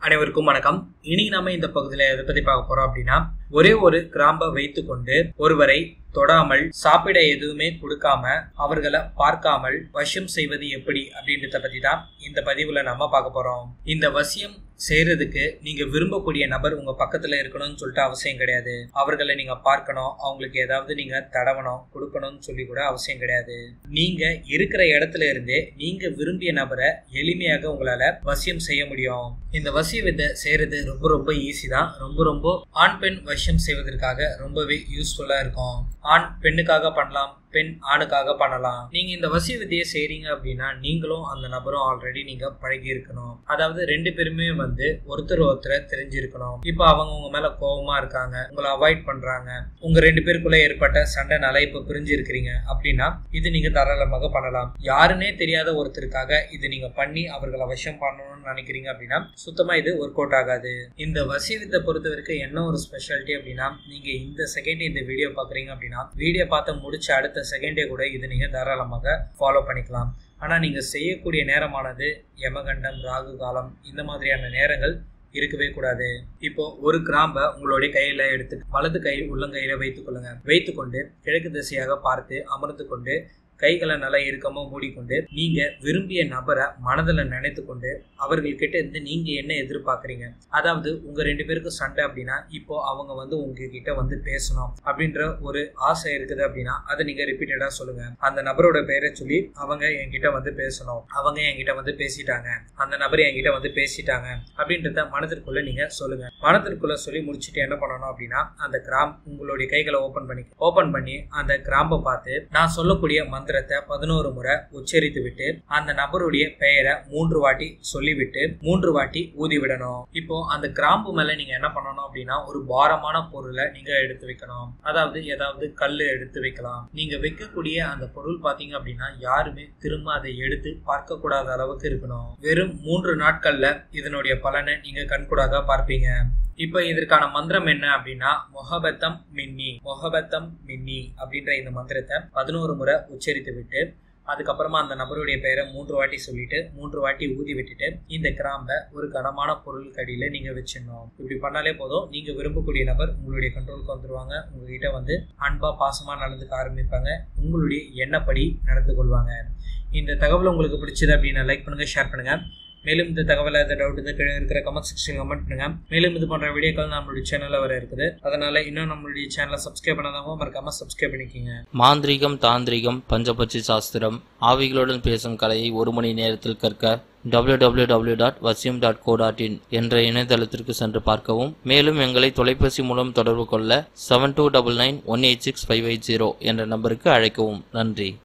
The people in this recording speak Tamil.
அனைவருக்கும் வணக்கம் இனி நாம இந்த பகுதியில எதை பத்தி பார்க்க போறோம் அப்படின்னா ஒரே ஒரு கிராம்பை வைத்துக்கொண்டு ஒருவரை தொடாமல் சாப்பிட எதுவுமே கொடுக்காம அவர்களை பார்க்காமல் வசியம் செய்வது எப்படி அப்படின்றத பத்தி தான் இந்த பதிவுல நம்ம பார்க்க போறோம் இந்த வசியம் செய்யறதுக்கு நீங்க விரும்பக்கூடிய நபர் உங்க பக்கத்துல இருக்கணும்னு சொல்லிட்டு அவசியம் கிடையாது அவர்களை நீங்க பார்க்கணும் அவங்களுக்கு ஏதாவது நீங்க தடவணும் கொடுக்கணும்னு சொல்லி கூட அவசியம் கிடையாது நீங்க இருக்கிற இடத்துல இருந்தே நீங்க விரும்பிய நபரை எளிமையாக உங்களால வசியம் செய்ய முடியும் இந்த வசிய வித்தை செய்யறது ரொம்ப ரொம்ப ஈஸி தான் ரொம்ப ரொம்ப ஆண் பெண் வசியம் செய்வதற்காக ரொம்பவே யூஸ்ஃபுல்லா இருக்கும் ஆண் பெண்ணுக்காக பண்ணலாம் பெண் ஆணுக்காக பண்ணலாம் நீங்க இந்த வசிய வித்தையை செய்றீங்க அப்படின்னா நீங்களும் அந்த நபரும் ஆல்ரெடி நீங்க பழகி இருக்கணும் அதாவது ரெண்டு பேருமே வந்து ஒருத்தர் ஒருத்தர் தெரிஞ்சிருக்கணும் இப்போ அவங்க உங்க மேல கோபமா இருக்காங்க உங்களை அவாய்ட் பண்றாங்க உங்க ரெண்டு பேருக்குள்ள ஏற்பட்ட சண்டைனால இப்ப பிரிஞ்சு இருக்கிறீங்க அப்படின்னா இது நீங்க தாராளமாக பண்ணலாம் யாருன்னே தெரியாத ஒருத்தருக்காக இது நீங்க பண்ணி அவர்களை வசம் பண்ணணும்னு நினைக்கிறீங்க அப்படின்னா சுத்தமா இது ஒர்க் அவுட் ஆகாது இந்த வசிய வித்தை பொறுத்த வரைக்கும் என்ன ஒரு ஸ்பெஷாலிட்டி அப்படின்னா நீங்க இந்த செகண்ட் இந்த வீடியோ பாக்குறீங்க அப்படின்னா வீடியோ பார்த்து முடிச்ச அடுத்த செகண்டே கூட இது நீங்க தாராளமாக ஃபாலோ பண்ணிக்கலாம் ஆனா நீங்க செய்யக்கூடிய நேரமானது யமகண்டம் ராகு காலம் இந்த மாதிரியான நேரங்கள் இருக்கவே கூடாது இப்போ ஒரு கிராம்பை உங்களுடைய கையில எடுத்து வலது கை உள்ளங்கையில வைத்துக் கொள்ளுங்க வைத்துக்கொண்டு கிழக்கு திசையாக பார்த்து அமர்ந்து கொண்டு கைகளை நல்லா இறுக்கமா மூடிக்கொண்டு நீங்க விரும்பிய நபரை மனதில் நினைத்து கொண்டு அவர்கள்கிட்ட இருந்து நீங்க என்ன எதிர்பார்க்குறீங்க அதாவது உங்க ரெண்டு பேருக்கும் சண்டை அப்படின்னா இப்போ அவங்க வந்து உங்ககிட்ட வந்து பேசணும் அப்படின்ற ஒரு ஆசை இருக்குது அப்படின்னா அதை நீங்க ரிப்பீட்டடா சொல்லுங்க அந்த நபரோட பெயரை சொல்லி அவங்க என்கிட்ட வந்து பேசணும் அவங்க என்கிட்ட வந்து பேசிட்டாங்க அந்த நபர் என்கிட்ட வந்து பேசிட்டாங்க அப்படின்றத மனதிற்குள்ள நீங்க சொல்லுங்க மனதிற்குள்ள சொல்லி முடிச்சுட்டு என்ன பண்ணணும் அப்படின்னா அந்த கிராம் உங்களுடைய கைகளை ஓபன் பண்ணி ஓபன் பண்ணி அந்த கிராம்பை பார்த்து நான் சொல்லக்கூடிய மந்திரத்தை பதினோரு முறை உச்சரித்து விட்டு அந்த நபருடைய பெயரை மூன்று வாட்டி சொல்லிவிட்டு மூன்று வாட்டி ஊதி விடணும் இப்போ அந்த கிராம்பு மேல நீங்க என்ன பண்ணணும் அப்படின்னா ஒரு பாரமான பொருளை நீங்க எடுத்து வைக்கணும் அதாவது ஏதாவது கல் எடுத்து வைக்கலாம் நீங்க வைக்கக்கூடிய அந்த பொருள் பாத்தீங்க அப்படின்னா யாருமே திரும்ப அதை எடுத்து பார்க்க கூடாத அளவுக்கு இருக்கணும் வெறும் மூன்று நாட்கள்ல இதனுடைய பலனை நீங்க கண்கூடாக பார்ப்பீங்க இப்ப இதற்கான மந்திரம் என்ன அப்படின்னா மொஹபத்தம் மின்னி மொஹபத்தம் மின்னி அப்படின்ற இந்த மந்திரத்தை பதினோரு முறை உச்சரித்து விட்டு அதுக்கப்புறமா அந்த நபருடைய பெயரை மூன்று வாட்டி சொல்லிட்டு மூன்று வாட்டி ஊதி விட்டுட்டு இந்த கிராம்பை ஒரு கனமான பொருள் கடியில நீங்க வச்சிடணும் இப்படி பண்ணாலே போதும் நீங்க விரும்பக்கூடிய நபர் உங்களுடைய கண்ட்ரோலுக்கு வந்துருவாங்க உங்ககிட்ட வந்து அன்பா பாசமா நடந்துக்க ஆரம்பிப்பாங்க உங்களுடைய எண்ணப்படி நடந்து கொள்வாங்க இந்த தகவல் உங்களுக்கு பிடிச்சது அப்படின்னு லைக் பண்ணுங்க ஷேர் பண்ணுங்க மேலும் இந்த தகவலை எதாவது டவுட் இந்த கீழே இருக்கிற கமெண்ட் செக்ஷன் கமெண்ட் பண்ணுங்க மேலும் இது போன்ற வீடியோக்கள் நம்மளுடைய சேனல்ல வர இருக்குது அதனால இன்னும் நம்மளுடைய சேனலை சப்ஸ்கிரைப் பண்ணாதவங்க மறக்காம சப்ஸ்கிரைப் பண்ணிக்கோங்க மாந்திரீகம் தாந்திரிகம் பஞ்சபட்சி சாஸ்திரம் ஆவிகளுடன் பேசும் கலையை ஒரு மணி நேரத்தில் கற்க www.vasyam.co.in டாட் வசியம் டாட் கோ டாட் இன் என்ற இணையதளத்திற்கு சென்று பார்க்கவும் மேலும் எங்களை தொலைபேசி மூலம் தொடர்பு கொள்ள seven two double nine one eight six five eight zero என்ற நம்பருக்கு அழைக்கவும் நன்றி